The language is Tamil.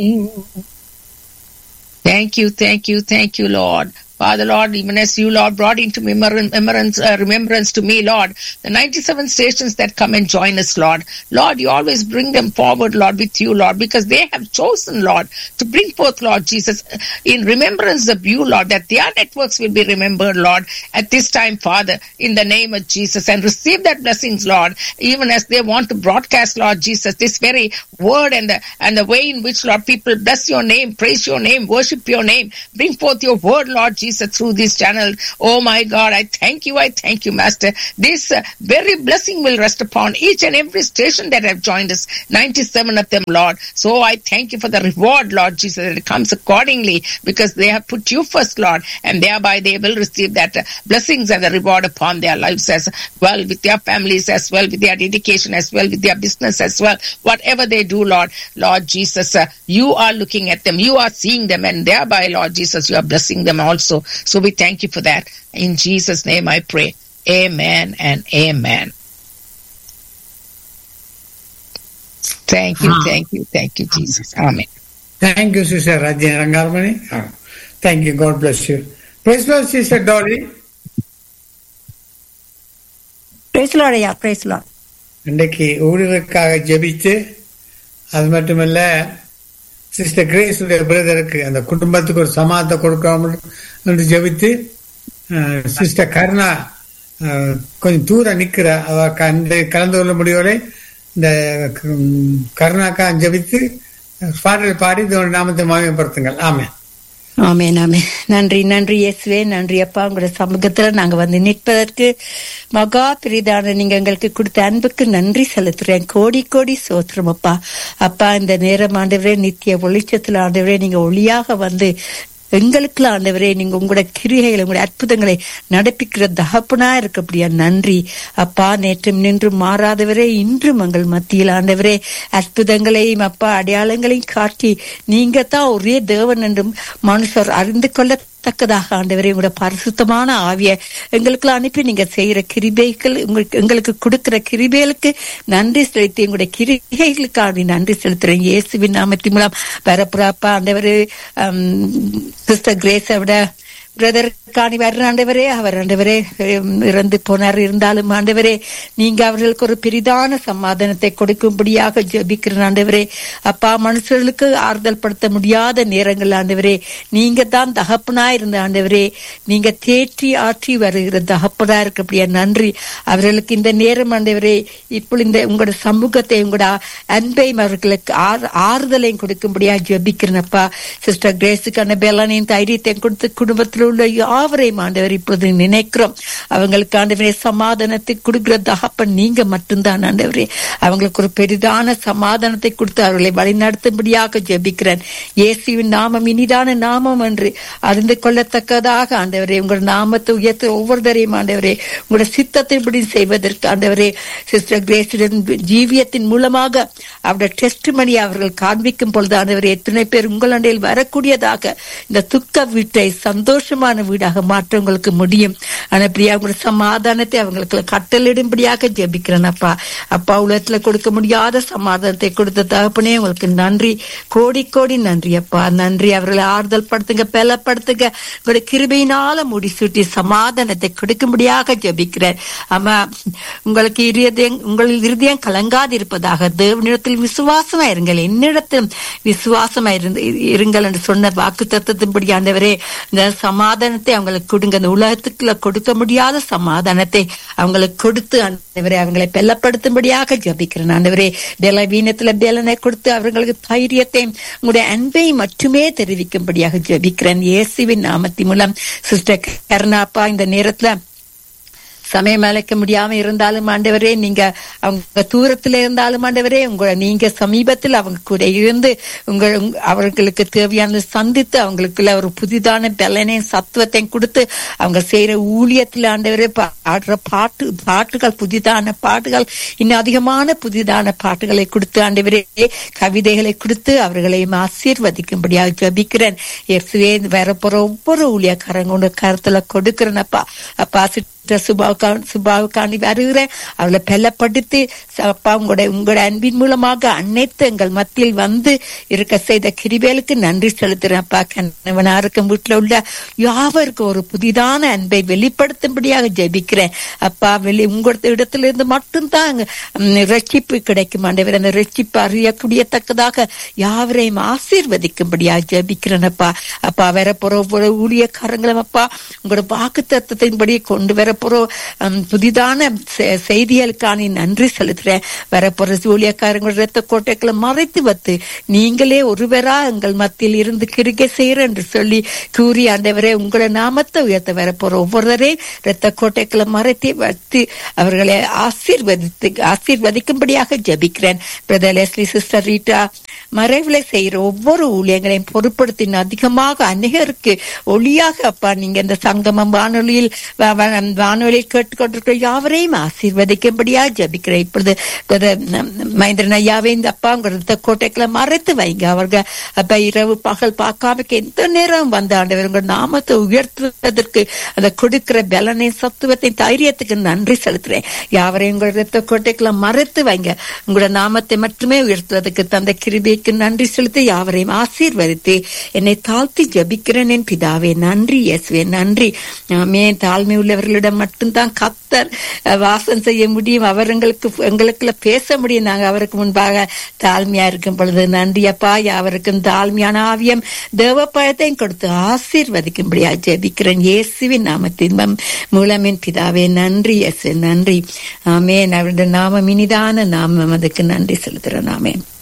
Thank you, thank you, thank you, Lord. Father, Lord, even as you, Lord, brought into remembrance, uh, remembrance to me, Lord, the 97 stations that come and join us, Lord. Lord, you always bring them forward, Lord, with you, Lord, because they have chosen, Lord, to bring forth, Lord Jesus, in remembrance of you, Lord, that their networks will be remembered, Lord, at this time, Father, in the name of Jesus, and receive that blessings, Lord, even as they want to broadcast, Lord Jesus, this very word and the, and the way in which, Lord, people bless your name, praise your name, worship your name, bring forth your word, Lord Jesus. Jesus, through this channel. Oh my God, I thank you. I thank you, Master. This uh, very blessing will rest upon each and every station that have joined us, 97 of them, Lord. So I thank you for the reward, Lord Jesus, that it comes accordingly because they have put you first, Lord, and thereby they will receive that uh, blessings and the reward upon their lives as well, with their families as well, with their dedication as well, with their business as well. Whatever they do, Lord, Lord Jesus, uh, you are looking at them, you are seeing them, and thereby, Lord Jesus, you are blessing them also. So we thank you for that. In Jesus' name I pray. Amen and amen. Thank you, thank you, thank you, Jesus. Amen. Thank you, Sister Rajin Rangarmani. Ah, Thank you. God bless you. Praise Lord, Sister Dolly. பேசலாடையா பேசலாம் இன்றைக்கு ஊழியருக்காக ஜெபித்து அது மட்டுமல்ல சிஸ்டர் கிரேஸுடைய பிரதருக்கு அந்த குடும்பத்துக்கு ஒரு சமாதத்தை கொடுக்காமல் என்று ஜெபித்து அஹ், சிஸ்டர் கருணா அஹ், கொஞ்சம் தூரம் நிக்கிற அவ கண்டு கலந்து கொள்ள முடியவில்லை இந்த ம், கருணாக்கா ஜெபித்து பாடல் பாடி இதோட நாமத்தை மாயப்படுத்துங்கள் ஆமே ஆமென் ஆமென் நன்றி நன்றி இயேசுவே நன்றி அப்பா உங்களோட சமூகத்துல நாங்க வந்து நிற்பதற்கு மகா பிரிதான நீங்க எங்களுக்கு கொடுத்த அன்புக்கு நன்றி செலுத்துறேன் கோடி கோடி சோத்திரம் அப்பா அப்பா இந்த நேரம் ஆண்டவரே நித்திய வெளிச்சத்துல ஆண்டவரே நீங்க ஒளியாக வந்து எங்களுக்குள்ள ஆண்டவரே நீங்க உங்களோட கிரிகைகளை உங்களுடைய அற்புதங்களை நடப்பிக்கிற தகப்பனா இருக்கபடியா நன்றி அப்பா நேற்றும் நின்று மாறாதவரே இன்றும் எங்கள் மத்தியில் ஆண்டவரே அற்புதங்களையும் அப்பா அடையாளங்களையும் காட்டி நீங்க தான் ஒரே தேவன் என்றும் மனுஷர் அறிந்து கொள்ளத்தக்கதாக ஆண்டவரே உங்களோட பரிசுத்தமான ஆவிய எங்களுக்கு அனுப்பி நீங்க செய்யற கிருபைகள் உங்களுக்கு எங்களுக்கு கொடுக்கிற கிருபைகளுக்கு நன்றி செலுத்தி எங்களுடைய கிரிகைகளுக்காக நன்றி செலுத்துறேன் இயேசுவின் நாமத்தின் மூலம் பரப்புறாப்பா ஆண்டவர் சிஸ்டர் கிரேஸை விட பிரதர் காணி வர்ற ஆண்டவரே அவர் ஆண்டவரே ஹம், இறந்து போனார் இருந்தாலும் ஆண்டவரே நீங்க அவர்களுக்கு ஒரு பெரிதான சமாதானத்தை கொடுக்கும்படியாக ஜெபிக்கிற ஆண்டவரே அப்பா மனுஷர்களுக்கு ஆறுதல் படுத்த முடியாத நேரங்கள் ஆண்டவரே நீங்க தான் தகப்பனா இருந்த ஆண்டவரே நீங்க தேற்றி ஆற்றி வருகிற தகப்பனா இருக்கபடியா நன்றி அவர்களுக்கு இந்த நேரம் ஆண்டவரே இப்போ இந்த உங்களோட சமூகத்தை உங்களோட அன்பையும் அவர்களுக்கு ஆறு- ஆறுதலையும் கொடுக்கும்படியா ஜெபிக்கிறேனப்பா சிஸ்டர் கிரேஸுக்கான பெலனையும் தைரியத்தையும் கொடுத்து குடும்பத்தில் உள்ள யாவரையும் ஆண்டவர் இப்பொழுது நினைக்கிறோம் அவங்களுக்கு ஆண்டவரே சமாதானத்தை கொடுக்கிற தகப்பன் நீங்க மட்டும்தான் ஆண்டவரே அவங்களுக்கு ஒரு பெரிதான சமாதானத்தை கொடுத்து அவர்களை வழிநடத்தும்படியாக ஜெபிக்கிறேன் இயேசுவின் நாமம் இனிதான நாமம் என்று அறிந்து கொள்ளத்தக்கதாக ஆண்டவரே உங்கள் நாமத்தை உயர்த்த ஒவ்வொருத்தரையும் ஆண்டவரே உங்களோட சித்தத்தின்படி செய்வதற்கு ஆண்டவரே சிஸ்டர் கிரேஸுடன் ஜீவியத்தின் மூலமாக அவருடைய டெஸ்ட் மணி அவர்கள் காண்பிக்கும் பொழுது ஆண்டவரே எத்தனை பேர் உங்கள் அண்டையில் வரக்கூடியதாக இந்த துக்க வீட்டை சந்தோஷமான வீடாக மாற்ற உங்களுக்கு முடியும் ஆனா அப்படியே அவங்களோட சமாதானத்தை அவங்களுக்கு கட்டளிடும்படியாக ஜெபிக்கிறேன் அப்பா அப்பா உலகத்துல கொடுக்க முடியாத சமாதானத்தை கொடுத்த தகப்பனே உங்களுக்கு நன்றி கோடி கோடி நன்றி அப்பா நன்றி அவர்களை ஆறுதல் படுத்துங்க பலப்படுத்துங்க உங்களுடைய கிருபையினால முடிசூட்டி சமாதானத்தை கொடுக்கும்படியாக ஜெபிக்கிறேன் ஆமா உங்களுக்கு இருதயம் உங்கள் இருதயம் கலங்காது இருப்பதாக தேவனிடத்தில் விசுவாசமா இருங்கள் என்னிடத்திலும் விசுவாசமா இருந்து இருங்கள் என்று சொன்ன வாக்கு தத்துவத்தின்படி ஆண்டவரே இந்த சமாதானத்தை அவங்களுக்கு கொடுங்க இந்த உலகத்துக்குள்ள கொடுக்க முடியாத சமாதானத்தை அவங்களுக்கு கொடுத்து ஆண்டவரே அவங்களை பெல்லப்படுத்தும்படியாக ஜபிக்கிறேன் ஆண்டவரே பலவீனத்துல பலனை கொடுத்து அவர்களுக்கு தைரியத்தையும் உங்களுடைய அன்பை மட்டுமே தெரிவிக்கும்படியாக ஜபிக்கிறேன் இயேசுவின் நாமத்தின் மூலம் சிஸ்டர் கருணாப்பா இந்த நேரத்துல சமயம் அழைக்க முடியாம இருந்தாலும் ஆண்டவரே நீங்க அவங்க தூரத்துல இருந்தாலும் ஆண்டவரே உங்களை நீங்க சமீபத்தில் அவங்க கூட இருந்து உங்கள் உங்க- அவர்களுக்கு தேவையானது சந்தித்து அவங்களுக்குள்ள ஒரு புதிதான பலனையும் சத்துவத்தையும் கொடுத்து அவங்க செய்யற ஊழியத்துல ஆண்டவரே பாடுற பாட்டு பாட்டுகள் புதிதான பாட்டுகள் இன்னும் அதிகமான புதிதான பாட்டுகளை கொடுத்து ஆண்டவரே கவிதைகளை கொடுத்து அவர்களையும் ஆசீர்வதிக்கும்படியாக ஜபிக்கிறேன் இயேசுவே வரப்போற ஒவ்வொரு ஊழியக்காரங்க உங்க கருத்துல கொடுக்கிறேன் அப்பா அப்பா சுபாவுக்கா சுபாவுக்காண்டி வருகிறேன் அவளை பலப்படுத்தி ச- அப்பா உங்களுடைய உங்களுடைய அன்பின் மூலமாக அனைத்து எங்கள் மத்தியில் வந்து இருக்க செய்த கிரிவேலுக்கு நன்றி செலுத்துறேன் அப்பா கணவனா இருக்கும் வீட்டுல உள்ள யாவருக்கும் ஒரு புதிதான அன்பை வெளிப்படுத்தும்படியாக ஜெபிக்கிறேன் அப்பா வெளி உங்களது இடத்துல இருந்து மட்டும்தான் ம், ரட்சிப்பு கிடைக்கும் ஆண்டவர் அந்த ரட்சிப்பு அறியக்கூடியத்தக்கதாக யாவரையும் ஆசீர்வதிக்கும்படியாக ஜெபிக்கிறேன் அப்பா அப்பா வரப்போற ஒவ்வொரு ஊழியக்காரங்களும் அப்பா உங்களோட வாக்கு தத்துவத்தின்படி கொண்டு வரப்போற ம், புதிதான செ- செய்திகளுக்கான நன்றி செலுத்துறேன் வரப்போற ஊழியக்காரங்களோட ரத்த கோட்டைகளை மறைத்து வைத்து நீங்களே ஒருவரா எங்கள் மத்தியில் இருந்து கிருகை செய்யற என்று சொல்லி கூறி ஆண்டவரே உங்களை நாமத்தை உயர்த்த வரப்போற ஒவ்வொருவரையும் ரத்த கோட்டைகளை மறைத்து வைத்து அவர்களை ஆசீர்வதித்து ஆசீர்வதிக்கும்படியாக ஜெபிக்கிறேன் பிரதர் லெஸ்லி சிஸ்டர் ரீட்டா மறைவுல செய்யற ஒவ்வொரு ஊழியங்களையும் பொருட்படுத்தின அதிகமாக அநேகருக்கு ஒளியாக அப்பா நீங்க இந்த சங்கமம் வானொலியில் வ- வ- வானொலியில் கேட்டுக்கொண்டிருக்கிற யாவரையும் ஆசீர்வதிக்கும்படியா ஜபிக்கிறேன் இப்பொழுது பிரதர் மகேந்திரன் ஐயாவே இந்த அப்பா உங்க கோட்டைகளை மறைத்து வைங்க அவர்கள் அப்ப இரவு பகல் பார்க்காம எந்த நேரம் வந்த ஆண்டவர் உங்க நாமத்தை உயர்த்துவதற்கு அதை கொடுக்கிற பலனை சத்துவத்தை தைரியத்துக்கு நன்றி செலுத்துறேன் யாவரையும் உங்களோட ரத்த கோட்டைகளை மறைத்து வைங்க உங்களோட நாமத்தை மட்டுமே உயர்த்துவதற்கு தந்த கிருபைக்கு நன்றி செலுத்தி யாவரையும் ஆசீர்வதித்து என்னை தாழ்த்தி ஜபிக்கிறேன் என் பிதாவே நன்றி இயேசுவே நன்றி ஆமே தாழ்மை உள்ளவர்களிடம் மட்டும்தான் கத்தர் அஹ், வாசம் செய்ய முடியும் அவர் எங்களுக்கு எங்களுக்குள்ள பேச முடியும் நாங்க அவருக்கு முன்பாக தாழ்மையா இருக்கும் பொழுது நன்றி அப்பா யாவருக்கும் தாழ்மையான ஆவியம் தேவ பழத்தையும் கொடுத்து ஆசீர்வதிக்கும்படியா ஜெபிக்கிறேன் இயேசுவின் நாமத்தின் மம்- மூலமின் பிதாவே நன்றி இயேசு நன்றி ஆமே அவருடைய நாமம் இனிதான நாமம் அதுக்கு நன்றி செலுத்துறேன் ஆமென்